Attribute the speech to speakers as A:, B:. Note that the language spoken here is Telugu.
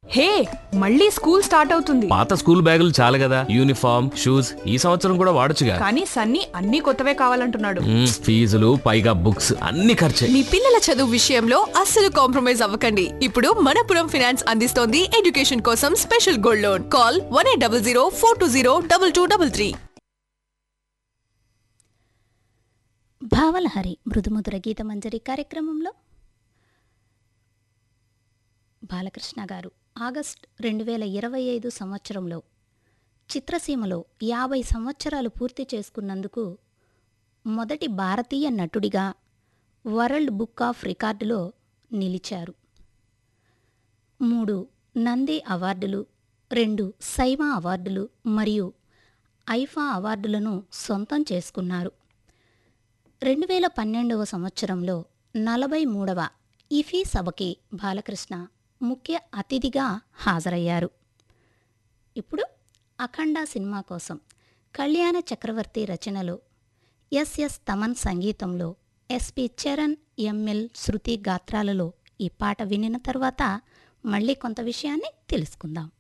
A: హే మళ్ళీ స్కూల్ స్టార్ట్ అవుతుంది
B: పాత స్కూల్ బ్యాగులు చాలు కదా యూనిఫామ్ షూస్ ఈ సంవత్సరం కూడా వాడొచ్చుగా
A: కానీ సన్నీ అన్ని కొత్తవే కావాలంటున్నాడు
B: మ్మ్, ఫీజులు పైగా బుక్స్ అన్ని ఖర్చే
C: మీ పిల్లల చదువు విషయంలో అస్సలు కాంప్రమైజ్ అవ్వకండి ఇప్పుడు మనపురం ఫైనాన్స్ అందిస్తోంది ఎడ్యుకేషన్ కోసం special gold loan call one eight double zero four two zero double two double three
D: భావలహరి మృదుమధుర గీతమంజరి కార్యక్రమంలో బాలకృష్ణ గారు ఆగస్ట్ రెండు వేల ఇరవై ఐదు సంవత్సరంలో చిత్రసీమలో యాభై సంవత్సరాలు పూర్తి చేసుకున్నందుకు మొదటి భారతీయ నటుడిగా వరల్డ్ బుక్ ఆఫ్ రికార్డులో నిలిచారు మూడు నంది అవార్డులు రెండు సైమా అవార్డులు మరియు ఐఫా అవార్డులను సొంతం చేసుకున్నారు రెండు వేల పన్నెండవ సంవత్సరంలో నలభై మూడవ ఇఫీ సభకి బాలకృష్ణ ముఖ్య అతిథిగా హాజరయ్యారు ఇప్పుడు అఖండ సినిమా కోసం కళ్యాణ చక్రవర్తి రచనలో ఎస్ఎస్ తమన్ సంగీతంలో ఎస్పి చరణ్ ఎంఎల్ శృతి గాత్రాలలో ఈ పాట వినిన తర్వాత మళ్ళీ కొంత విషయాన్ని తెలుసుకుందాం